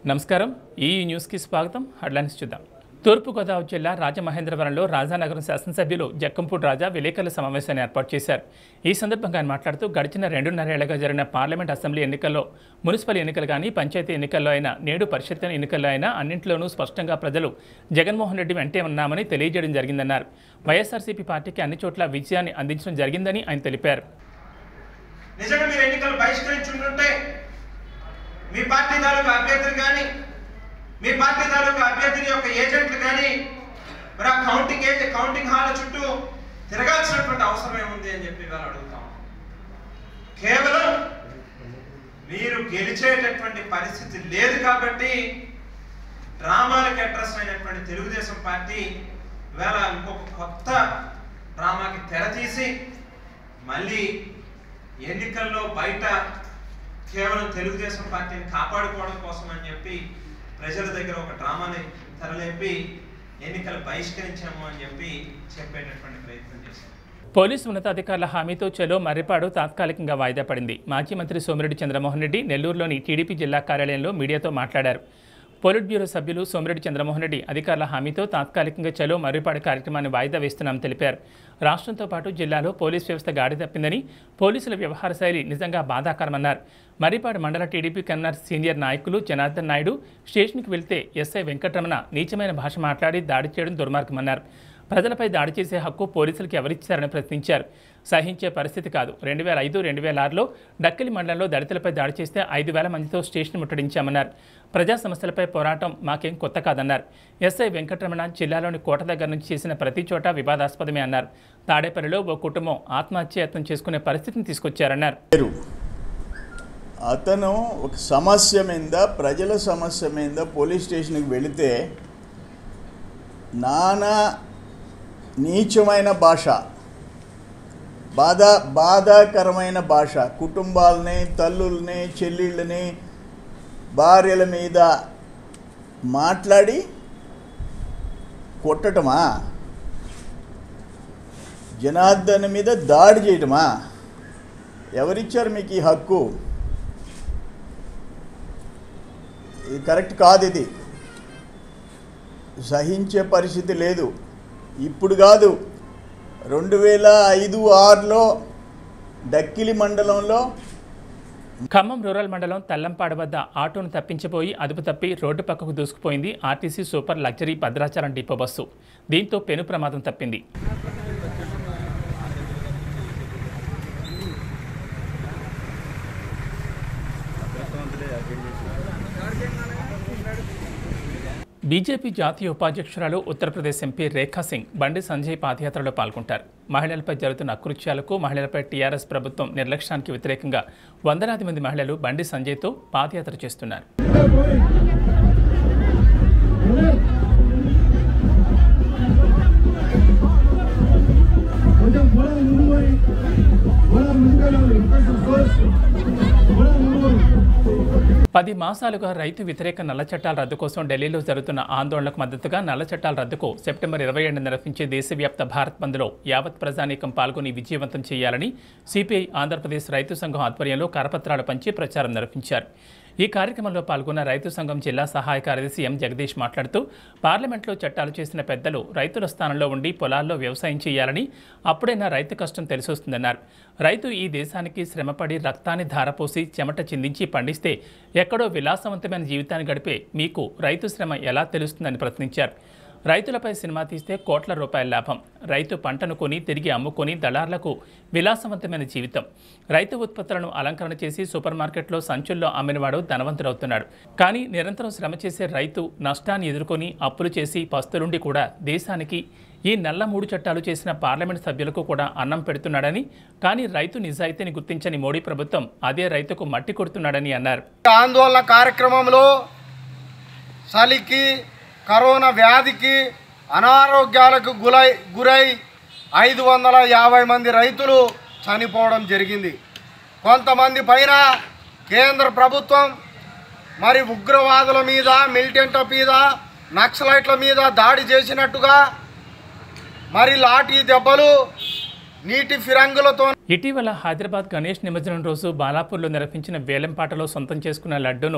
నమస్కారం ఈ న్యూస్కి స్వాగతం హెడ్లైన్స్ చూద్దాం తూర్పుగోదావరి జిల్లా రాజమహేంద్రవరంలో రాజానగరం శాసనసభ్యులు జక్కంపూడి రాజా విలేకరుల సమావేశాన్ని ఏర్పాటు చేశారు ఈ సందర్భంగా ఆయన మాట్లాడుతూ గడిచిన రెండున్నరేళ్లుగా జరిగిన పార్లమెంట్ అసెంబ్లీ ఎన్నికల్లో మున్సిపల్ ఎన్నికలు కానీ పంచాయతీ ఎన్నికల్లో అయినా నేడు పరిషత్ ఎన్నికల్లో అయినా అన్నింటిలోనూ స్పష్టంగా ప్రజలు జగన్మోహన్ రెడ్డి వెంటే ఉన్నామని తెలియజేయడం జరిగిందన్నారు వైఎస్ఆర్సీపీ పార్టీకి అన్ని చోట్ల విజయాన్ని అందించడం జరిగిందని ఆయన తెలిపారు నిజంగా మీరు ఎన్నికలు బహిష్కరించుంటుంటే మీ పార్టీ తాలూకా అభ్యర్థులు కానీ మీ పార్టీ తాలూకా అభ్యర్థుల యొక్క ఏజెంట్లు కానీ మరి ఆ కౌంటింగ్ ఏజెంట్ కౌంటింగ్ హాల్ చుట్టూ తిరగాల్సినటువంటి అవసరం ఏముంది అని చెప్పి ఇవాళ అడుగుతాం కేవలం మీరు గెలిచేటటువంటి పరిస్థితి లేదు కాబట్టి డ్రామాలకు అడ్రస్ అయినటువంటి తెలుగుదేశం పార్టీ ఇవాళ ఇంకొక కొత్త డ్రామాకి తెర తీసి మళ్ళీ ఎన్నికల్లో బయట కేవలం తెలుగుదేశం పార్టీని కాపాడుకోవడం కోసం అని చెప్పి ప్రజల దగ్గర ఒక డ్రామాని తెరలేపి ఎన్నికలు బహిష్కరించాము అని చెప్పి చెప్పేటటువంటి ప్రయత్నం చేశారు పోలీసు ఉన్నతాధికారుల హామీతో చెలో మర్రిపాడు తాత్కాలికంగా వాయిదా పడింది మాజీ మంత్రి సోమిరెడ్డి చంద్రమోహన్ రెడ్డి నెల్లూరులోని టీడీపీ జిల్లా కార్యాలయంలో మీడియాతో మాట్లాడారు పొలిట్ బ్యూరో సభ్యులు సోమిరెడ్డి చంద్రమోహన్ రెడ్డి అధికారుల హామీతో తాత్కాలికంగా చలో మర్రిపాడు కార్యక్రమాన్ని వాయిదా వేస్తున్నామని తెలిపారు రాష్ట్రంతో పాటు జిల్లాలో పోలీస్ వ్యవస్థ గాడి తప్పిందని పోలీసుల వ్యవహార శైలి నిజంగా బాధాకరమన్నారు మర్రిపాడు మండల టీడీపీ కన్వీనర్ సీనియర్ నాయకులు జనార్దన్ నాయుడు స్టేషన్కి వెళ్తే ఎస్ఐ వెంకటరమణ నీచమైన భాష మాట్లాడి దాడి చేయడం దుర్మార్గమన్నారు ప్రజలపై దాడి చేసే హక్కు పోలీసులకు ఎవరిచ్చారని ప్రశ్నించారు సహించే పరిస్థితి కాదు రెండు వేల ఐదు రెండు వేల ఆరులో డక్కిలి మండలంలో దళితులపై దాడి చేస్తే ఐదు వేల మందితో స్టేషన్ ముట్టడించామన్నారు ప్రజా సమస్యలపై పోరాటం మాకేం కొత్త కాదన్నారు ఎస్ఐ వెంకటరమణ జిల్లాలోని కోట దగ్గర నుంచి చేసిన ప్రతి చోట వివాదాస్పదమే అన్నారు తాడేపల్లిలో ఓ కుటుంబం ఆత్మహత్యయత్నం చేసుకునే పరిస్థితిని తీసుకొచ్చారన్నారు లేరు అతను ఒక సమస్య మీద ప్రజల సమస్య మీద పోలీస్ స్టేషన్కి వెళితే నానా నీచమైన భాష బాధ బాధాకరమైన భాష కుటుంబాలని తల్లుల్ని చెల్లిళ్ళని భార్యల మీద మాట్లాడి కొట్టటమా జనార్దన్ మీద దాడి చేయటమా ఎవరిచ్చారు మీకు ఈ హక్కు ఇది కరెక్ట్ కాదు ఇది సహించే పరిస్థితి లేదు ఇప్పుడు కాదు రెండు వేల ఐదు ఆరులో డక్కిలి మండలంలో ఖమ్మం రూరల్ మండలం తల్లంపాడు వద్ద ఆటోను తప్పించిపోయి అదుపు తప్పి రోడ్డు పక్కకు దూసుకుపోయింది RTC super luxury Bhadrachalam depot bus దీంతో పెను ప్రమాదం తప్పింది బీజేపీ జాతీయ ఉపాధ్యక్షురాలు ఉత్తరప్రదేశ్ ఎంపీ రేఖా సింగ్ బండి సంజయ్ పాదయాత్రలో పాల్గొంటారు మహిళలపై జరుగుతున్న అకృత్యాలకు మహిళలపై టీఆర్ఎస్ ప్రభుత్వం నిర్లక్ష్యానికి వ్యతిరేకంగా వందలాది మంది మహిళలు బండి సంజయ్తో పాదయాత్ర చేస్తున్నారు కొంచెం బోళ ముందు పోయి బోళ ముందుగా ఇన్స్పెక్టర్ ఫోర్స్ బోళ ముందు పోయి పది మాసాలుగా రైతు వ్యతిరేక నల్ల చట్టాల రద్దు కోసం ఢిల్లీలో జరుగుతున్న ఆందోళనకు మద్దతుగా నల్ల చట్టాల రద్దుకు సెప్టెంబర్ ఇరవై ఏడున నిర్వహించే దేశవ్యాప్త భారత్ బంద్లో యావత్ ప్రజానీకం పాల్గొని విజయవంతం చేయాలని సిపిఐ ఆంధ్రప్రదేశ్ రైతు సంఘం ఆధ్వర్యంలో కరపత్రాలు పంచి ప్రచారం నిర్వహించారు ఈ కార్యక్రమంలో పాల్గొన్న రైతు సంఘం జిల్లా సహాయ కార్యదర్శి ఎం జగదీష్ మాట్లాడుతూ పార్లమెంట్లో చట్టాలు చేసిన పెద్దలు రైతుల స్థానంలో ఉండి పొలాల్లో వ్యవసాయం చేయాలని అప్పుడైనా రైతు కష్టం తెలిసొస్తుందన్నారు రైతు ఈ దేశానికి శ్రమపడి రక్తాన్ని ధారపోసి చెమట చిందించి పండిస్తే ఎక్కడో విలాసవంతమైన జీవితాన్ని గడిపే మీకు రైతు శ్రమ ఎలా తెలుస్తుందని ప్రశ్నించారు రైతులపై సినిమా తీస్తే కోట్ల రూపాయల లాభం రైతు పంటను కొని తిరిగి అమ్ముకొని దళార్లకు విలాసవంతమైన జీవితం రైతు ఉత్పత్తులను అలంకరణ చేసి సూపర్ మార్కెట్లో సంచుల్లో అమ్మినవాడు ధనవంతుడవుతున్నాడు కానీ నిరంతరం శ్రమ చేసే రైతు నష్టాన్ని ఎదుర్కొని అప్పులు చేసి పస్తులుండి కూడా దేశానికి ఈ నల్ల మూడు చట్టాలు చేసిన పార్లమెంట్ సభ్యులకు కూడా అన్నం పెడుతున్నాడని కానీ రైతు నిజాయితీని గుర్తించని మోడీ ప్రభుత్వం అదే రైతుకు మట్టి కొడుతున్నాడని అన్నారు ఆందోళన కార్యక్రమంలో చలికి కరోనా వ్యాధికి అనారోగ్యాలకు గురై గురై ఐదు వందల యాభై మంది రైతులు చనిపోవడం జరిగింది కొంతమంది పైన కేంద్ర ప్రభుత్వం మరి ఉగ్రవాదుల మీద మిలిటెంట్ల మీద నక్సలైట్ల మీద దాడి చేసినట్టుగా మరి లాఠీ దెబ్బలు నీటి ఫిరంగులతో ఇటీవల హైదరాబాద్ గణేష్ నిమజ్జనం రోజు బాలాపూర్లో నిర్వహించిన వేలంపాటలో సొంతం చేసుకున్న లడ్డూను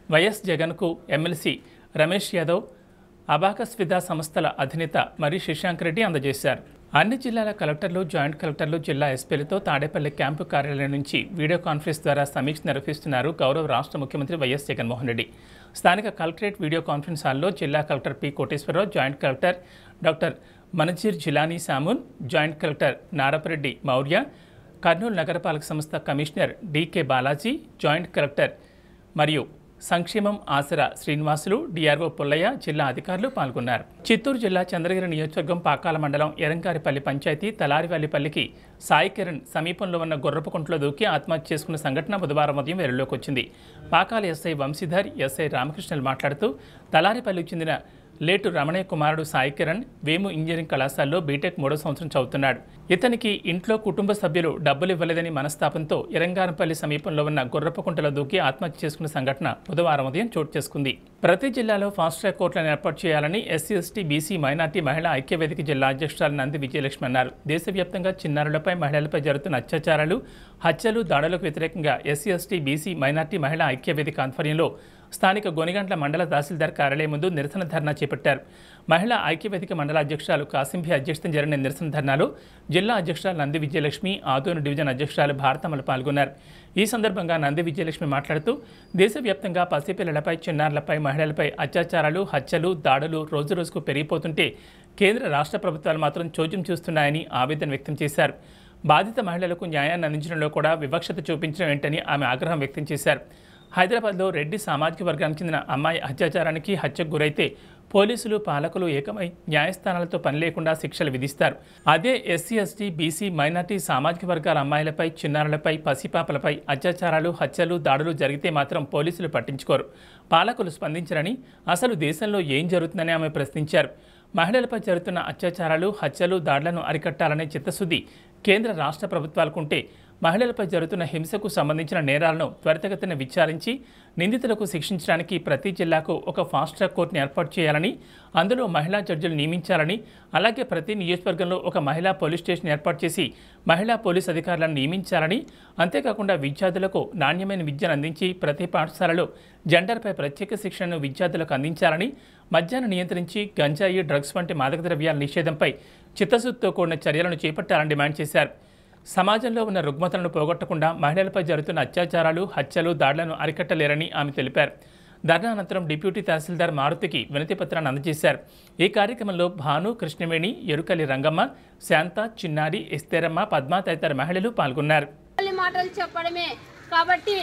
వైఎస్ జగన్కు ఎమ్మెల్సీ రమేష్ యాదవ్ అబాకస్ విదా సంస్థల అధినేత మరి శశాంక్ రెడ్డి అందజేశారు అన్ని జిల్లాల కలెక్టర్లు జాయింట్ కలెక్టర్లు జిల్లా ఎస్పీలతో తాడేపల్లి క్యాంపు కార్యాలయం నుంచి వీడియో కాన్ఫరెన్స్ ద్వారా సమీక్ష నిర్వహిస్తున్నారు గౌరవ రాష్ట్ర ముఖ్యమంత్రి వైఎస్ జగన్మోహన్ రెడ్డి స్థానిక కలెక్టరేట్ వీడియో కాన్ఫరెన్స్ హాల్లో జిల్లా collector P Koteswara Rao joint collector doctor Manajir Jilani Samun joint collector Narapareddy Maurya Kurnool నగరపాలక సంస్థ commissioner DK Balaji joint collector మరియు సంక్షేమం ఆసరా శ్రీనివాసులు డిఆర్ఓ పుల్లయ్య జిల్లా అధికారులు పాల్గొన్నారు చిత్తూరు జిల్లా చంద్రగిరి నియోజకవర్గం పాకాల మండలం ఎరంగారిపల్లి పంచాయతీ తలారివల్లిపల్లికి సాయి కిరణ్ సమీపంలో ఉన్న గుర్రపుకుంటలో దూకి ఆత్మహత్య చేసుకున్న సంఘటన బుధవారం ఉదయం వెలుగులోకి వచ్చింది పాకాల ఎస్ఐ వంశీధర్ ఎస్ఐ రామకృష్ణలు మాట్లాడుతూ తలారిపల్లికి చెందిన లేటు రమణయ్య కుమారుడు సాయి కిరణ్ వేము ఇంజనీరింగ్ కళాశాలలో బీటెక్ మూడో సంవత్సరం చదువుతున్నాడు ఇతనికి ఇంట్లో కుటుంబ సభ్యులు డబ్బులు ఇవ్వలేదని మనస్తాపంతో ఇరంగారంపల్లి సమీపంలో ఉన్న గుర్రపకుంటలో దూకి ఆత్మహత్య చేసుకున్న సంఘటన బుధవారం ఉదయం చోటు చేసుకుంది ప్రతి జిల్లాలో ఫాస్ట్ ట్రాక్ కోర్టులను ఏర్పాటు చేయాలని ఎస్సీ ఎస్టీ బీసీ మైనార్టీ మహిళా ఐక్యవేదిక జిల్లా అధ్యక్షురాలు నంది విజయలక్ష్మి అన్నారు దేశవ్యాప్తంగా చిన్నారులపై మహిళలపై జరుగుతున్న అత్యాచారాలు హత్యలు దాడులకు వ్యతిరేకంగా ఎస్సీ ఎస్టీ బీసీ మైనార్టీ మహిళా ఐక్యవేదిక ఆధ్వర్యంలో స్థానిక గొనిగంట్ల మండల తహసీల్దార్ కార్యాలయం ముందు నిరసన ధర్నా చేపట్టారు మహిళా ఐక్యవేదిక మండల అధ్యక్షురాలు కాసింభి అధ్యక్షతన జరిగిన నిరసన ధర్నాలో జిల్లా అధ్యక్షురాలు నంది విజయలక్ష్మి ఆదోని డివిజన్ అధ్యక్షురాలు భారతమ్మలు పాల్గొన్నారు ఈ సందర్భంగా నంది విజయలక్ష్మి మాట్లాడుతూ దేశవ్యాప్తంగా పసిపిల్లలపై చిన్నారులపై మహిళలపై అత్యాచారాలు హత్యలు దాడులు రోజురోజుకు పెరిగిపోతుంటే కేంద్ర రాష్ట్ర ప్రభుత్వాలు మాత్రం చోద్యం చూస్తున్నాయని ఆవేదన వ్యక్తం చేశారు బాధిత మహిళలకు న్యాయాన్ని అందించడంలో కూడా వివక్షత చూపించడం ఏంటని ఆమె ఆగ్రహం వ్యక్తం చేశారు హైదరాబాద్లో రెడ్డి సామాజిక వర్గానికి చెందిన అమ్మాయి అత్యాచారానికి హత్యకు గురైతే పోలీసులు పాలకులు ఏకమై న్యాయస్థానాలతో పని లేకుండా శిక్షలు విధిస్తారు అదే ఎస్సీ ఎస్టీ బీసీ మైనార్టీ సామాజిక వర్గాల అమ్మాయిలపై చిన్నారులపై పసిపాపలపై అత్యాచారాలు హత్యలు దాడులు జరిగితే మాత్రం పోలీసులు పట్టించుకోరు పాలకులు స్పందించరని అసలు దేశంలో ఏం జరుగుతుందని ఆమె ప్రశ్నించారు మహిళలపై జరుగుతున్న అత్యాచారాలు హత్యలు దాడులను అరికట్టాలనే చిత్తశుద్ధి కేంద్ర రాష్ట్ర ప్రభుత్వాలకుంటే మహిళలపై జరుగుతున్న హింసకు సంబంధించిన నేరాలను త్వరితగతిన విచారించి నిందితులకు శిక్షించడానికి ప్రతి జిల్లాకు ఒక ఫాస్ట్ ట్రాక్ కోర్టును ఏర్పాటు చేయాలని అందులో మహిళా జడ్జిలు నియమించాలని అలాగే ప్రతి నియోజకవర్గంలో ఒక మహిళా పోలీస్ స్టేషన్ ఏర్పాటు చేసి మహిళా పోలీస్ అధికారులను నియమించాలని అంతేకాకుండా విద్యార్థులకు నాణ్యమైన విద్యను అందించి ప్రతి పాఠశాలలో జెండర్పై ప్రత్యేక శిక్షణను విద్యార్థులకు అందించాలని మద్యాన్ని నియంత్రించి గంజాయి డ్రగ్స్ వంటి మాదక ద్రవ్యాల నిషేధంపై చిత్తశుద్ధితో కూడిన చర్యలను చేపట్టాలని డిమాండ్ చేశారు సమాజంలో ఉన్న రుగ్మతలను పోగొట్టకుండా మహిళలపై జరుగుతున్న అత్యాచారాలు హత్యలు దాడులను అరికట్టలేరని ఆమె తెలిపారు ధర్నా అనంతరం డిప్యూటీ తహసీల్దార్ మారుతికి వినతి పత్రాన్ని అందజేశారు ఈ కార్యక్రమంలో భాను కృష్ణవేణి ఎరుకలి రంగమ్మ శాంత చిన్నారి ఎస్తేరమ్మ పద్మ తదితర మహిళలు పాల్గొన్నారు తల్లి మాటలు చెప్పడమే కాబట్టి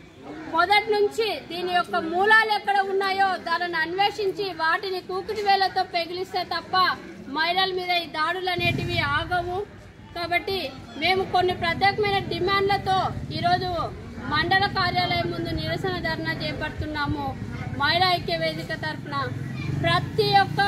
మొదటి నుంచి దీని యొక్క మూలాలు ఎక్కడ ఉన్నాయో దానిని అన్వేషించి వాటిని కూకుటి వేలతో పెగిలిస్తే తప్ప మహిళల మీద ఈ దాడులు అనేటివి ఆగవు కాబట్టి మేము కొన్ని ప్రత్యేకమైన డిమాండ్లతో ఈరోజు మండల కార్యాలయం ముందు నిరసన ధర్నా చేపడుతున్నాము మహిళా ఐక్య వేదిక తరఫున ప్రతి ఒక్క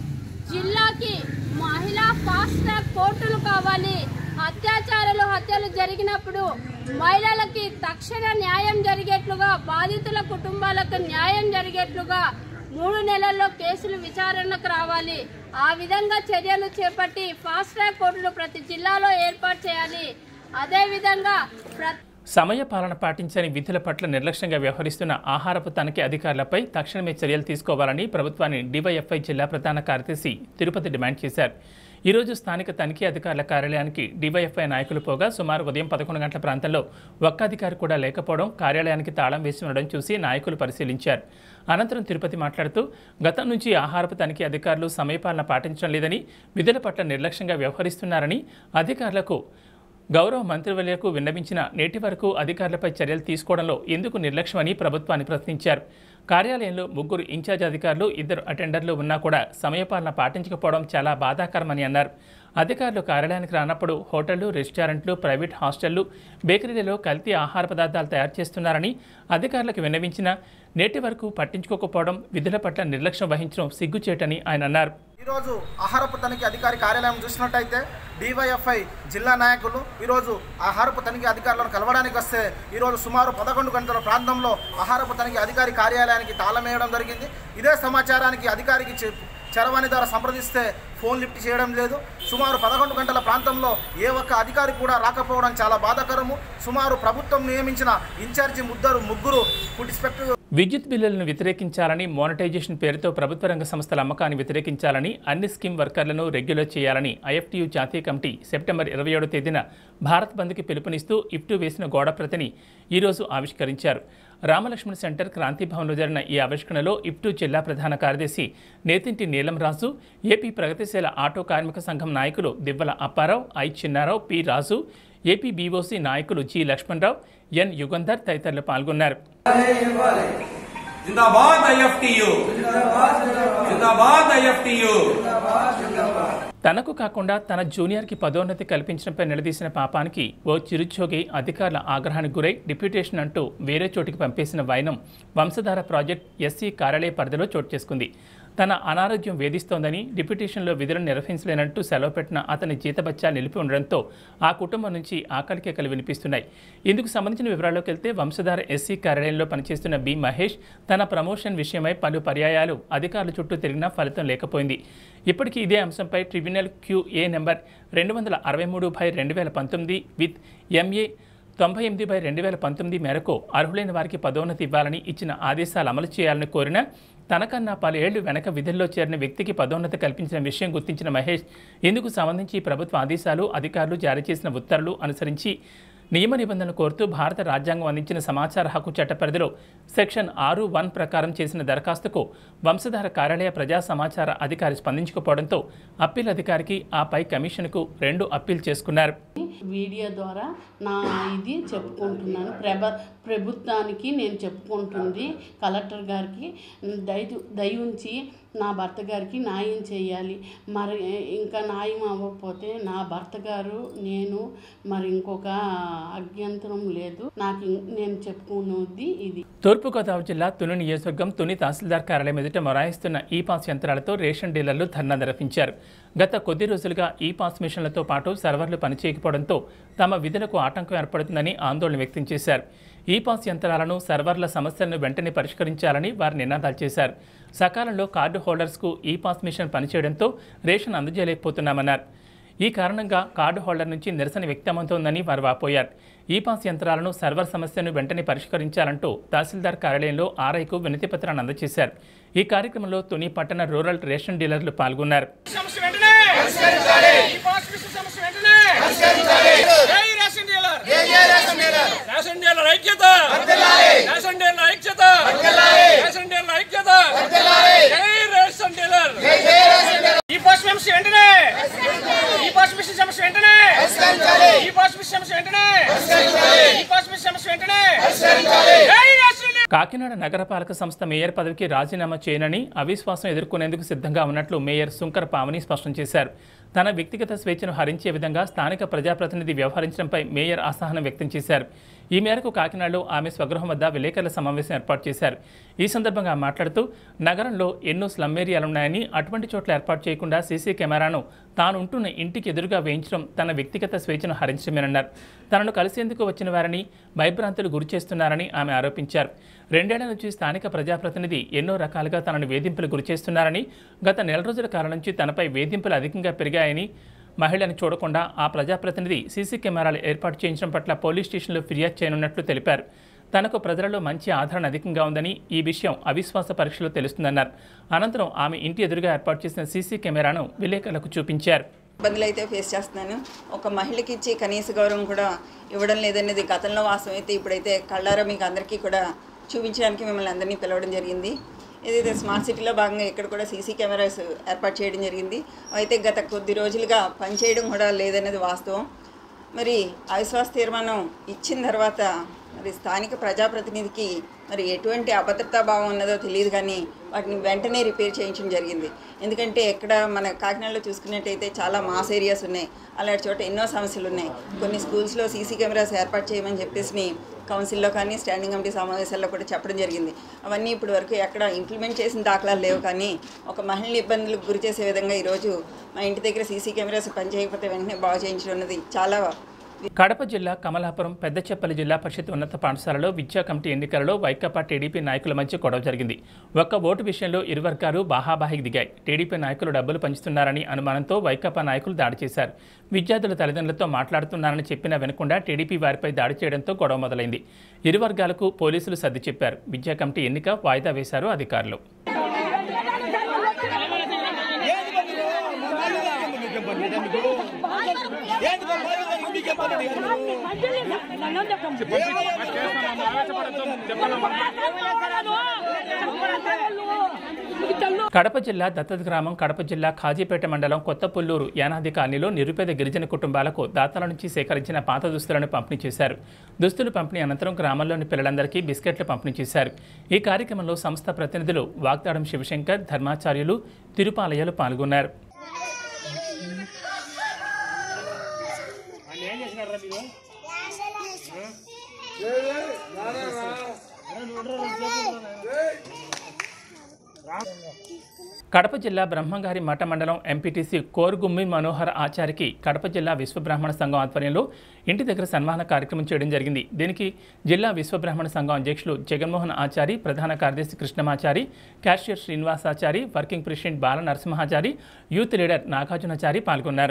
జిల్లాకి మహిళా ఫాస్ట్ ట్రాక్ కోర్టులు కావాలి అత్యాచారాలు హత్యలు జరిగినప్పుడు మహిళలకి తక్షణ న్యాయం జరిగేట్లుగా బాధితుల కుటుంబాలకు న్యాయం జరిగేట్లుగా మూడు నెలల్లో కేసులు విచారణకు రావాలి ఆ విధంగా చర్యలు చేపట్టి ఫాస్ట్ ట్రాక్ కోర్టులు ప్రతి జిల్లాలో ఏర్పాటు చేయాలి అదేవిధంగా ప్రతి సమయ పాలన పాటించని విధుల పట్ల నిర్లక్ష్యంగా వ్యవహరిస్తున్న ఆహారపు తనిఖీ అధికారులపై తక్షణమే చర్యలు తీసుకోవాలని ప్రభుత్వాన్ని డివైఎఫ్ఐ జిల్లా ప్రధాన కార్యదర్శి తిరుపతి డిమాండ్ చేశారు ఈరోజు స్థానిక తనిఖీ అధికారుల కార్యాలయానికి డివైఎఫ్ఐ నాయకులు పోగా సుమారు ఉదయం పదకొండు గంటల ప్రాంతంలో ఒక్క అధికారి కూడా లేకపోవడం కార్యాలయానికి తాళం వేసి ఉండడం చూసి నాయకులు పరిశీలించారు అనంతరం తిరుపతి మాట్లాడుతూ గతం నుంచి ఆహారపు తనిఖీ అధికారులు సమయపాలన పాటించడం లేదని విధుల పట్ల నిర్లక్ష్యంగా వ్యవహరిస్తున్నారని అధికారులకు గౌరవ మంత్రివర్యకు విన్నవించిన నేటి వరకు అధికారులపై చర్యలు తీసుకోవడంలో ఎందుకు నిర్లక్ష్యమని ప్రభుత్వాన్ని ప్రశ్నించారు కార్యాలయంలో ముగ్గురు ఇన్ఛార్జ్ అధికారులు ఇద్దరు అటెండర్లు ఉన్నా కూడా సమయపాలన పాటించకపోవడం చాలా బాధాకరమని అన్నారు అధికారులు కార్యాలయానికి రానప్పుడు హోటళ్లు రెస్టారెంట్లు ప్రైవేట్ హాస్టళ్లు బేకరీలలో కల్తీ ఆహార పదార్థాలు తయారు చేస్తున్నారని అధికారులకు విన్నవించిన నేటి వరకు పట్టించుకోకపోవడం విధుల పట్ల నిర్లక్ష్యం వహించడం సిగ్గుచేటని ఆయన అన్నారు ఈరోజు ఆహారపు తనిఖీ అధికారి కార్యాలయం చూసినట్టయితే డివైఎఫ్ఐ జిల్లా నాయకులు ఈరోజు ఆహారపు తనిఖీ అధికారులను కలవడానికి వస్తే ఈరోజు సుమారు పదకొండు గంటల ప్రాంతంలో ఆహారపు తనిఖీ అధికారి కార్యాలయానికి తాళం వేయడం జరిగింది ఇదే సమాచారానికి అధికారికి చె- చరవాణి ద్వారా సంప్రదిస్తే ఫోన్ లిఫ్ట్ చేయడం లేదు సుమారు పదకొండు గంటల ప్రాంతంలో ఏ ఒక్క అధికారి కూడా రాకపోవడం చాలా బాధాకరము సుమారు ప్రభుత్వం నియమించిన ఇన్ఛార్జి ముద్దరు ముగ్గురు ఫుడ్ ఇన్స్పెక్టర్ విద్యుత్ బిల్లులను వ్యతిరేకించాలని మోనటైజేషన్ పేరుతో ప్రభుత్వ రంగ సంస్థల అమ్మకాన్ని వ్యతిరేకించాలని అన్ని స్కీమ్ వర్కర్లను రెగ్యులర్ చేయాలని ఐఎఫ్టీయూ జాతీయ కమిటీ సెప్టెంబర్ ఇరవై ఏడో తేదీన భారత్ బంద్కి పిలుపునిస్తూ ఇఫ్టు వేసిన గోడ ప్రతిని ఈరోజు ఆవిష్కరించారు రామలక్ష్మణ సెంటర్ క్రాంతి భవన్లో జరిగిన ఈ ఆవిష్కరణలో ఇఫ్టు జిల్లా ప్రధాన కార్యదర్శి నేతింటి నీలం రాజు ఏపీ ప్రగతిశీల ఆటో కార్మిక సంఘం నాయకులు Divvala Apparao I Chinnarao P Raju AP BOC నాయకులు జి లక్ష్మణరావు ఎన్ యుగంధర్ తదితరులు పాల్గొన్నారు जिंदाबाद आईएफटीयू जिंदाबाद आईएफटीयू తనకు కాకుండా తన జూనియర్కి పదోన్నతి కల్పించడంపై నిలదీసిన పాపానికి ఓ చిరుచోగి అధికారుల ఆగ్రహానికి గురై డిప్యూటేషన్ అంటూ వేరే చోటికి పంపేసిన వైనం వంశధార ప్రాజెక్ట్ ఎస్సీ కార్యాలయ పరిధిలో చోటు చేసుకుంది తన అనారోగ్యం వేధిస్తోందని డిప్యూటేషన్లో విధులను నిర్వహించలేనంటూ సెలవు పెట్టిన అతని జీతబత్యా నిలిపి ఉండడంతో ఆ కుటుంబం నుంచి ఆకలి కేకలు వినిపిస్తున్నాయి ఇందుకు సంబంధించిన వివరాల్లోకి వెళ్తే వంశధార ఎస్సీ కార్యాలయంలో పనిచేస్తున్న బి మహేష్ తన ప్రమోషన్ విషయమై పలు పర్యాయాలు అధికారుల చుట్టూ తిరిగినా ఫలితం లేకపోయింది ఇప్పటికీ ఇదే అంశంపై ట్రిబ్యునల్ క్యూఏ నెంబర్ రెండు వందల అరవై మూడు బై రెండు వేల పంతొమ్మిది విత్ ఎంఏ తొంభై ఎనిమిది బై రెండు వేల పంతొమ్మిది మేరకు అర్హులైన వారికి పదోన్నతి ఇవ్వాలని ఇచ్చిన ఆదేశాలు అమలు చేయాలని కోరిన తనకన్నా పలుఏళ్లు వెనక విధుల్లో చేరిన వ్యక్తికి పదోన్నతి కల్పించిన విషయం గుర్తించిన మహేష్ ఇందుకు సంబంధించి ప్రభుత్వ ఆదేశాలు అధికారులు జారీ చేసిన ఉత్తర్వులు అనుసరించి నియమ నిబంధనలు కోరుతూ భారత రాజ్యాంగం అందించిన సమాచార హక్కు చట్ట పరిధిలో సెక్షన్ ఆరు వన్ ప్రకారం చేసిన దరఖాస్తుకు వంశధార కార్యాలయ ప్రజా సమాచార అధికారి స్పందించకపోవడంతో అప్పీల్ అధికారికి ఆ పై కమిషన్కు రెండు అప్పీల్ చేసుకున్నారు వీడియో ద్వారా నా ఇది చెప్పుకుంటున్నాను ప్రభ ప్రభుత్వానికి నేను చెప్పుకుంటుంది కలెక్టర్ గారికి దయ దయ ఉంచి నా భర్త గారికి న్యాయం చేయాలి మరి ఇంకా న్యాయం అవ్వకపోతే నా భర్త గారు నేను మరి ఇంకొక అభ్యంతరం లేదు నాకు ఇం- నేను చెప్పుకున్నది ఇది తూర్పుగోదావరి జిల్లా తుని నియోజకవర్గం తుని తహసీల్దార్ కార్యాలయం ఎదుట మొరాయిస్తున్న ఈ పాస్ యంత్రాలతో రేషన్ డీలర్లు ధర్నా నిర్వహించారు గత కొద్ది రోజులుగా ఈ పాస్ మిషన్లతో పాటు సర్వర్లు పనిచేయకపోవడంతో తమ విధులకు ఆటంకం ఏర్పడుతుందని ఆందోళన వ్యక్తం చేశారు ఈ పాస్ యంత్రాలను సర్వర్ల సమస్యలను వెంటనే పరిష్కరించాలని వారు నినాదాలు చేశారు సకాలంలో కార్డు హోల్డర్స్కు ఈ పాస్ మిషన్ పనిచేయడంతో రేషన్ అందజేయలేకపోతున్నామన్నారు ఈ కారణంగా కార్డు హోల్డర్ నుంచి నిరసన వ్యక్తమవుతోందని వారు వాపోయారు ఈ పాస్ యంత్రాలను సర్వర్ సమస్యను వెంటనే పరిష్కరించాలంటూ తహసీల్దార్ కార్యాలయంలో ఆర్ఐకు వినతి పత్రాన్ని అందజేశారు ఈ కార్యక్రమంలో తుని పట్టణ రూరల్ రేషన్ డీలర్లు పాల్గొన్నారు సమస్య వెంటనే ఈ పాస్ మిషన్ సమస్య వెంటనే జై రేషన్ డీలర్ రేషన్ డీలర్ ఐక్యత రేషన్ డీలర్ ఐక్యత రేషన్ డీలర్ ఐక్యత జై రేషన్ డీలర్ ఈ పాస్ సమస్య వెంటనే ఈ పాస్ మిషన్ సమస్య వెంటనే ఈ పాస్ మిషన్ సమస్య వెంటనే ఈ పాస్ మిషన్ సమస్య వెంటనే జై రేషన్ డీలర్ కాకినాడ నగరపాలక సంస్థ మేయర్ పదవికి రాజీనామా చేయనని అవిశ్వాసం ఎదుర్కొనేందుకు సిద్ధంగా ఉన్నట్లు మేయర్ శుంకర్ పావని స్పష్టం చేశారు తన వ్యక్తిగత స్వేచ్ఛను హరించే విధంగా స్థానిక ప్రజాప్రతినిధి వ్యవహరించడంపై మేయర్ అసహనం వ్యక్తం చేశారు ఈ మేరకు కాకినాడలో ఆమె స్వగృహం వద్ద విలేకరుల సమావేశం ఏర్పాటు చేశారు ఈ సందర్భంగా ఆమె మాట్లాడుతూ నగరంలో ఎన్నో స్లమ్ ఏరియాలున్నాయని అటువంటి చోట్ల ఏర్పాటు చేయకుండా సీసీ కెమెరాను తాను ఉంటున్న ఇంటికి ఎదురుగా వేయించడం తన వ్యక్తిగత స్వేచ్ఛను హరించమేనన్నారు తనను కలిసేందుకు వచ్చిన వారిని భయభ్రాంతులు గురి చేస్తున్నారని ఆమె ఆరోపించారు రెండేళ్ల నుంచి స్థానిక ప్రజాప్రతినిధి ఎన్నో రకాలుగా తనను వేధింపులు గురి చేస్తున్నారని గత నెల రోజుల కాలం నుంచి తనపై వేధింపులు అధికంగా పెరిగాయని మహిళను చూడకుండా ఆ ప్రజాప్రతినిధి సీసీ కెమెరాలు ఏర్పాటు చేయించడం పట్ల పోలీస్ స్టేషన్లో ఫిర్యాదు చేయనున్నట్లు తెలిపారు తనకు ప్రజలలో మంచి ఆదరణ అధికంగా ఉందని ఈ విషయం అవిశ్వాస పరీక్షలో తెలుస్తుందన్నారు అనంతరం ఆమె ఇంటి ఎదురుగా ఏర్పాటు చేసిన సీసీ కెమెరాను విలేకరులకు చూపించారు ఇబ్బందులు అయితే ఫేస్ చేస్తున్నాను ఒక మహిళకి ఇచ్చి కనీస గౌరవం కూడా ఇవ్వడం లేదనేది గతంలో వాస్తవం అయితే ఇప్పుడైతే కళ్ళారా మీకు అందరికీ కూడా చూపించడానికి మిమ్మల్ని అందరినీ పిలవడం జరిగింది ఏదైతే స్మార్ట్ సిటీలో భాగంగా ఇక్కడ కూడా సీసీ కెమెరాస్ ఏర్పాటు చేయడం జరిగింది అయితే గత కొద్ది రోజులుగా పనిచేయడం కూడా లేదనేది వాస్తవం మరి అవిశ్వాస తీర్మానం ఇచ్చిన తర్వాత మరి స్థానిక ప్రజాప్రతినిధికి మరి ఎటువంటి అభద్రతా భావం ఉన్నదో తెలియదు కానీ వాటిని వెంటనే రిపేర్ చేయించడం జరిగింది ఎందుకంటే ఎక్కడ మన కాకినాడలో చూసుకున్నట్టయితే చాలా మాస్ ఏరియాస్ ఉన్నాయి అలాంటి చోట ఎన్నో సమస్యలు ఉన్నాయి కొన్ని స్కూల్స్లో సీసీ కెమెరాస్ ఏర్పాటు చేయమని చెప్పేసి కౌన్సిల్లో కానీ స్టాండింగ్ కమిటీ సమావేశాల్లో కూడా చెప్పడం జరిగింది అవన్నీ ఇప్పటి వరకు ఎక్కడ ఇంప్లిమెంట్ చేసిన దాఖలాలు లేవు కానీ ఒక మహిళని ఇబ్బందులకు గురి చేసే విధంగా ఈరోజు మా ఇంటి దగ్గర సీసీ కెమెరాస్ పనిచేయకపోతే వెంటనే బాగు చేయించడం అన్నది చాలా కడప జిల్లా కమలాపురం పెద్దచెప్పలి జిల్లా పరిషత్ ఉన్నత పాఠశాలలో విద్యా కమిటీ ఎన్నికలలో వైకాపా టీడీపీ నాయకుల మధ్య గొడవ జరిగింది ఒక్క ఓటు విషయంలో ఇరు వర్గాలు బాహాబాహికి దిగాయి టీడీపీ నాయకులు డబ్బులు పంచుతున్నారని అనుమానంతో వైకాపా నాయకులు దాడి చేశారు విద్యార్థుల తల్లిదండ్రులతో మాట్లాడుతున్నారని చెప్పినా వినకుండా టీడీపీ వారిపై దాడి చేయడంతో గొడవ మొదలైంది ఇరు వర్గాలకు పోలీసులు సర్ది చెప్పారు విద్యా కమిటీ ఎన్నిక వాయిదా వేశారు అధికారులు కడప జిల్లా దత్తత గ్రామం కడప జిల్లా ఖాజీపేట మండలం కొత్తపుల్లూరు యానాది కాలనీలో నిరుపేద గిరిజన కుటుంబాలకు దాతల నుంచి సేకరించిన పాత దుస్తులను పంపిణీ చేశారు దుస్తులు పంపిణీ అనంతరం గ్రామంలోని పిల్లలందరికీ బిస్కెట్లు పంపిణీ చేశారు ఈ కార్యక్రమంలో సంస్థ ప్రతినిధులు వాగ్దాడం శివశంకర్ ధర్మాచార్యులు తిరుపాలయాలు పాల్గొన్నారు కడప జిల్లా బ్రహ్మంగారి మఠ మండలం ఎంపీటీసీ కోరుగుమ్మి మనోహర్ ఆచారికి కడప జిల్లా విశ్వబ్రాహ్మణ సంఘం ఆధ్వర్యంలో ఇంటి దగ్గర సన్మాన కార్యక్రమం చేయడం జరిగింది దీనికి జిల్లా విశ్వబ్రాహ్మణ సంఘం అధ్యక్షులు జగన్మోహన్ ఆచారి ప్రధాన కార్యదర్శి Krishnamachari cashier Srinivasachari working president Bala Narasimhachari youth leader Nagarjunachari పాల్గొన్నారు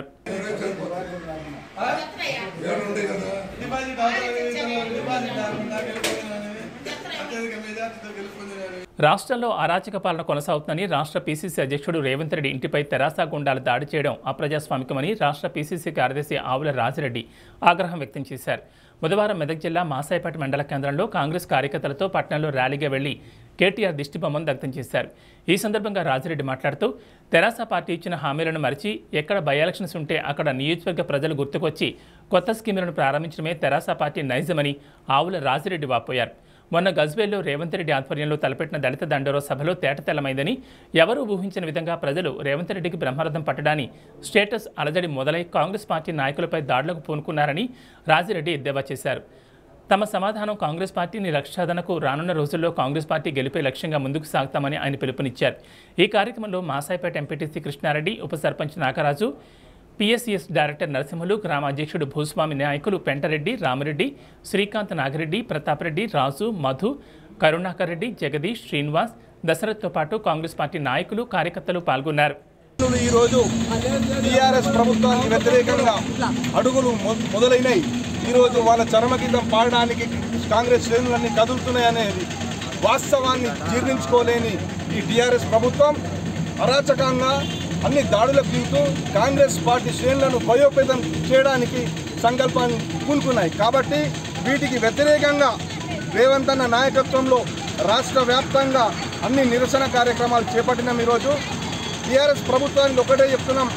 రాష్ట్రంలో అరాచక పాలన కొనసాగుతుందని రాష్ట్ర పీసీసీ అధ్యక్షుడు రేవంత్ రెడ్డి ఇంటిపై తెరాస గుండాలు దాడి చేయడం అప్రజాస్వామికమని రాష్ట్ర పీసీసీ కార్యదర్శి ఆవుల రాజిరెడ్డి ఆగ్రహం వ్యక్తం చేశారు బుధవారం మెదక్ జిల్లా మాసాయిపేట మండల కేంద్రంలో కాంగ్రెస్ కార్యకర్తలతో పట్టణంలో ర్యాలీగా వెళ్లి కేటీఆర్ దిష్టిబొమ్మను దగ్ధం చేశారు ఈ సందర్భంగా రాజిరెడ్డి మాట్లాడుతూ తెరాస పార్టీ ఇచ్చిన హామీలను మరిచి ఎక్కడ బై ఎలక్షన్స్ ఉంటే అక్కడ నియోజకవర్గ ప్రజలు గుర్తుకొచ్చి కొత్త స్కీములను ప్రారంభించడమే తెరాస పార్టీ నైజమని ఆవుల రాజిరెడ్డి వాపోయారు మొన్న గజ్వేల్లో రేవంత్ రెడ్డి ఆధ్వర్యంలో తలపెట్టిన దళిత దండోర సభలో తేటతెల్లమైందని ఎవరూ ఊహించిన విధంగా ప్రజలు రేవంత్ రెడ్డికి బ్రహ్మరథం పట్టడాన్ని స్టేటస్ అలజడి మొదలై కాంగ్రెస్ పార్టీ నాయకులపై దాడులకు పూనుకున్నారని రాజిరెడ్డి ఎద్దేవా చేశారు తమ సమాధానం కాంగ్రెస్ పార్టీని లక్ష్యాదనకు రానున్న రోజుల్లో కాంగ్రెస్ పార్టీ గెలిపే లక్ష్యంగా ముందుకు సాగుతామని ఆయన పిలుపునిచ్చారు ఈ కార్యక్రమంలో మాసాయిపేట ఎంపీటీసీ కృష్ణారెడ్డి ఉప సర్పంచ్ నాగరాజు పిఎస్సిఎస్ డైరెక్టర్ నరసింహులు గ్రామ అధ్యక్షుడు భూస్వామి నాయకులు పెంటరెడ్డి రామిరెడ్డి శ్రీకాంత్ నాగిరెడ్డి ప్రతాప్ రెడ్డి రాజు మధు కరుణాకర్ రెడ్డి జగదీష్ శ్రీనివాస్ దశరథ్తో పాటు కాంగ్రెస్ పార్టీ నాయకులు కార్యకర్తలు పాల్గొన్నారు ఈరోజు టీఆర్ఎస్ ప్రభుత్వానికి వ్యతిరేకంగా అడుగులు మొ- మొదలైనాయి ఈరోజు వాళ్ళ చరమగీతం పాడడానికి కాంగ్రెస్ శ్రేణులన్నీ కదులుతున్నాయి అనేది వాస్తవాన్ని జీర్ణించుకోలేని ఈ టీఆర్ఎస్ ప్రభుత్వం అరాచకంగా అన్ని దాడులకు దిగుతూ కాంగ్రెస్ పార్టీ శ్రేణులను బయోపేతం చేయడానికి సంకల్పాన్ని పూనుకున్నాయి కాబట్టి వీటికి వ్యతిరేకంగా రేవంత్ అన్న నాయకత్వంలో రాష్ట్ర వ్యాప్తంగా అన్ని నిరసన కార్యక్రమాలు చేపట్టినాం ఈరోజు టీఆర్ఎస్ ప్రభుత్వానికి ఒకటే చెప్తున్నాం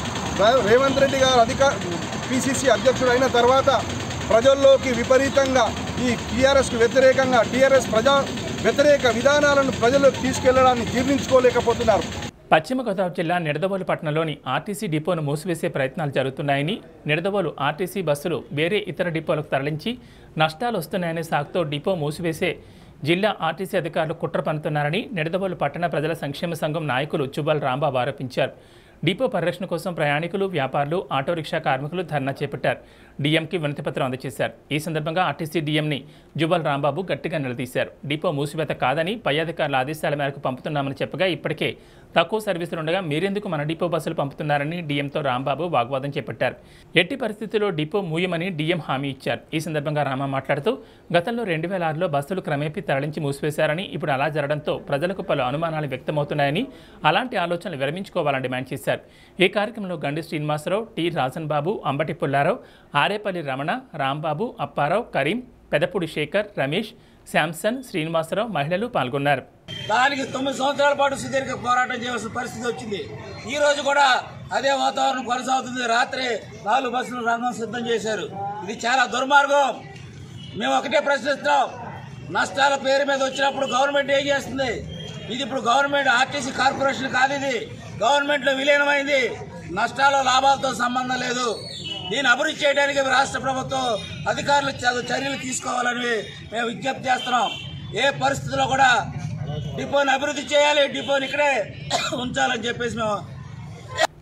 రే- రేవంత్ రెడ్డి గారు అధికార పిసిసి అధ్యక్షుడు అయిన తర్వాత ప్రజల్లోకి విపరీతంగా ఈ టీఆర్ఎస్కు వ్యతిరేకంగా టీఆర్ఎస్ ప్రజా వ్యతిరేక విధానాలను ప్రజల్లోకి తీసుకెళ్లడాన్ని జీర్ణించుకోలేకపోతున్నారు పశ్చిమ గోదావరి జిల్లా నిడదవోలు పట్టణంలోని ఆర్టీసీ డిపోను మూసివేసే ప్రయత్నాలు జరుగుతున్నాయని నిడదవోలు ఆర్టీసీ బస్సులు వేరే ఇతర డిపోలకు తరలించి నష్టాలు వస్తున్నాయనే సాకుతో డిపో మూసివేసే జిల్లా ఆర్టీసీ అధికారులు కుట్ర పన్నుతున్నారని నిడదవోలు పట్టణ ప్రజల సంక్షేమ సంఘం నాయకులు చుబల్ రాంబాబు ఆరోపించారు డిపో పరిరక్షణ కోసం ప్రయాణికులు వ్యాపారులు ఆటో రిక్షా కార్మికులు ధర్నా చేపట్టారు డీఎంకి వినతిపత్రం అందజేశారు ఈ సందర్భంగా ఆర్టీసీ డీఎంని జుబల్ రాంబాబు గట్టిగా నిలదీశారు డిపో మూసివేత కాదని పై అధికారుల ఆదేశాల మేరకు పంపుతున్నామని చెప్పగా ఇప్పటికే తక్కువ సర్వీసులు ఉండగా మీరెందుకు మన డిపో బస్సులు పంపుతున్నారని డీఎంతో రాంబాబు వాగ్వాదం చేపట్టారు ఎట్టి పరిస్థితుల్లో డిపో మూయమని డీఎం హామీ ఇచ్చారు ఈ సందర్భంగా రామ మాట్లాడుతూ గతంలో రెండు వేల ఆరులో బస్సులు క్రమేపీ తరలించి మూసివేశారని ఇప్పుడు అలా జరగడంతో ప్రజలకు పలు అనుమానాలు వ్యక్తమవుతున్నాయని అలాంటి ఆలోచనలు విరమించుకోవాలని డిమాండ్ చేశారు ఈ కార్యక్రమంలో గండి శ్రీనివాసరావు టి రాజన్ బాబు అంబటి పుల్లారావు ఆరేపల్లి రమణ రాంబాబు అప్పారావు కరీం పెదపూడి శేఖర్ రమేష్ శాంసన్ శ్రీనివాసరావు మహిళలు పాల్గొన్నారు దానికి తొమ్మిది సంవత్సరాల పాటు సుదీర్ఘ పోరాటం చేయవలసిన పరిస్థితి వచ్చింది ఈ రోజు కూడా అదే వాతావరణం కొనసాగుతుంది రాత్రి నాలుగు బస్సులు రంగం సిద్ధం చేశారు ఇది చాలా దుర్మార్గం మేము ఒకటే ప్రశ్నిస్తున్నాం నష్టాల పేరు మీద వచ్చినప్పుడు గవర్నమెంట్ ఏం చేస్తుంది ఇది ఇప్పుడు గవర్నమెంట్ ఆర్టీసీ కార్పొరేషన్ కాదు ఇది గవర్నమెంట్ లో విలీనమైంది నష్టాలు లాభాలతో సంబంధం లేదు దీన్ని అభివృద్ధి చేయడానికి రాష్ట్ర ప్రభుత్వం అధికారులు చ- చర్యలు తీసుకోవాలని మేము విజ్ఞప్తి చేస్తున్నాం ఏ పరిస్థితిలో కూడా డిపోని అభివృద్ధి చేయాలి డిపోని ఇక్కడే ఉంచాలని చెప్పేసి మేము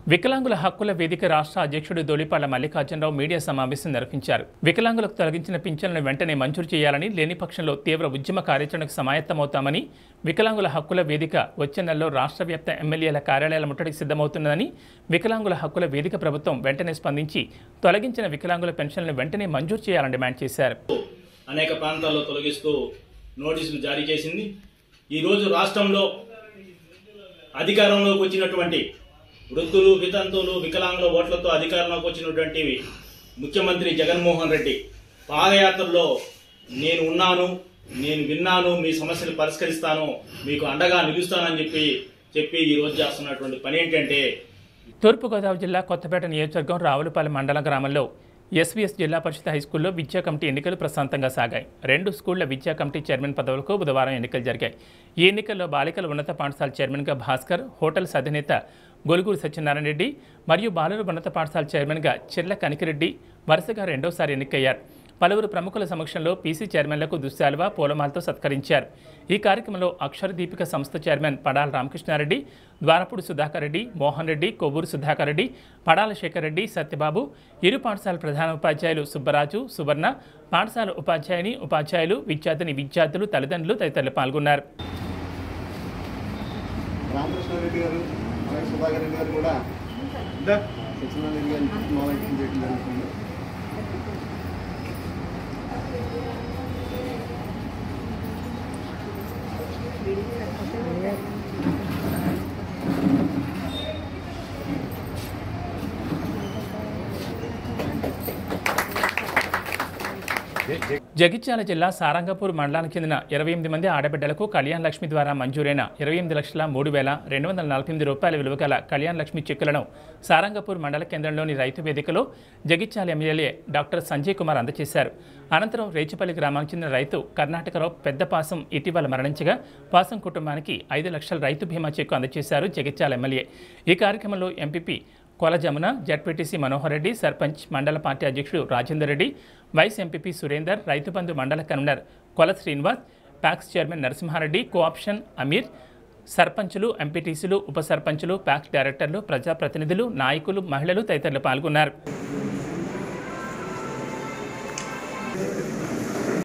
వికలాంగుల హక్కుల వేదిక రాష్ట్ర అధ్యక్షుడు దొలిపాళ్ల మల్లికార్జునరావు మీడియా సమావేశం నిర్వహించారు వికలాంగులకు తొలగించిన పింఛన్లను వెంటనే మంజూరు చేయాలని లేని పక్షంలో తీవ్ర ఉద్యమ కార్యాచరణకు సమాయత్తమవుతామని వికలాంగుల హక్కుల వేదిక వచ్చే నెలలో రాష్ట్ర వ్యాప్త ఎమ్మెల్యేల కార్యాలయాల ముట్టడికి సిద్ధమవుతున్నదని వికలాంగుల హక్కుల వేదిక ప్రభుత్వం వెంటనే స్పందించి తొలగించిన వికలాంగుల పెన్షన్లను వెంటనే మంజూరు చేయాలని డిమాండ్ చేశారు అనేక ప్రాంతాల్లో తొలగిస్తూ నోటీసులు జారీ చేసింది ఈరోజు రాష్ట్రంలో అధికారంలోకి వచ్చినటువంటి వృద్ధులు వితంతువులు వికలాంగుల ఓట్లతో అధికారంలోకి వచ్చినటువంటి ముఖ్యమంత్రి జగన్మోహన్ రెడ్డి పాదయాత్రలో నేను ఉన్నాను నేను విన్నాను మీ సమస్యలు పరిష్కరిస్తాను మీకు అండగా నిలుస్తానని చెప్పి చెప్పి ఈ రోజు చేస్తున్నటువంటి పని ఏంటంటే తూర్పుగోదావరి జిల్లా కొత్తపేట నియోజకవర్గం రావులపాలెం మండల గ్రామంలో ఎస్వీఎస్ జిల్లా పరిషత్ హైస్కూల్లో విద్యా కమిటీ ఎన్నికలు ప్రశాంతంగా సాగాయి రెండు స్కూళ్ల విద్యా కమిటీ చైర్మన్ పదవులకు బుధవారం ఎన్నికలు జరిగాయి ఈ ఎన్నికల్లో బాలికల ఉన్నత పాఠశాల చైర్మన్గా భాస్కర్ హోటల్స్ అధినేత గొలుగూరు సత్యనారాయణ రెడ్డి మరియు బాలుర ఉన్నత పాఠశాల చైర్మన్గా చిర్ల కనికిరెడ్డి వరుసగా రెండోసారి ఎన్నికయ్యారు పలువురు ప్రముఖుల సమక్షంలో పీసీ చైర్మన్లకు దుశ్శాలువ పూలమాలతో సత్కరించారు ఈ కార్యక్రమంలో అక్షర దీపిక సంస్థ చైర్మన్ పడాల రామకృష్ణారెడ్డి ద్వారపూడి సుధాకర్ రెడ్డి మోహన్ రెడ్డి కొవ్వూరు సుధాకర్ రెడ్డి పడాల శేఖర్ రెడ్డి సత్యబాబు ఇరు పాఠశాల ప్రధాన ఉపాధ్యాయులు సుబ్బరాజు సువర్ణ పాఠశాల ఉపాధ్యాయుని ఉపాధ్యాయులు విద్యార్థిని విద్యార్థులు తల్లిదండ్రులు తదితరులు పాల్గొన్నారు రామకృష్ణారెడ్డి గారు అలాగే సుధాకర్ రెడ్డి గారు కూడా సత్యనారాయణ రెడ్డి గారిని మాలైక్యం చేయడం జరుగుతుంది జగిత్యాల జిల్లా సారంగపూర్ మండలానికి చెందిన ఇరవై ఎనిమిది మంది ఆడబిడ్డలకు కళ్యాణ్ లక్ష్మి ద్వారా మంజూరైన ఇరవై ఎనిమిది లక్షల మూడు వేల రెండు వందల నలభై ఎనిమిది రూపాయల విలువ గల కళ్యాణ్ లక్ష్మి చెక్కులను సారంగపూర్ మండల కేంద్రంలోని రైతు వేదికలో జగిత్యాల ఎమ్మెల్యే డాక్టర్ సంజయ్ కుమార్ అందజేశారు అనంతరం రేచిపల్లి గ్రామానికి చెందిన రైతు కర్ణాటకలో పెద్ద పాసం ఇటీవల మరణించగా పాసం కుటుంబానికి ఐదు లక్షల రైతు బీమా చెక్కు అందజేశారు జగిత్యాల ఎమ్మెల్యే ఈ కార్యక్రమంలో ఎంపీపీ కొల జమున జడ్పీటీసీ మనోహర్ రెడ్డి సర్పంచ్ మండల పార్టీ అధ్యక్షుడు రాజేందర్ రెడ్డి వైస్ ఎంపీపీ సురేందర్ రైతు బంధు మండల convener Kola Srinivas PACS chairman Narasimhareddy cooption Amir సర్పంచులు ఎంపీటీసీలు ఉప సర్పంచులు ప్యాక్స్ డైరెక్టర్లు ప్రజాప్రతినిధులు నాయకులు మహిళలు తదితరులు పాల్గొన్నారు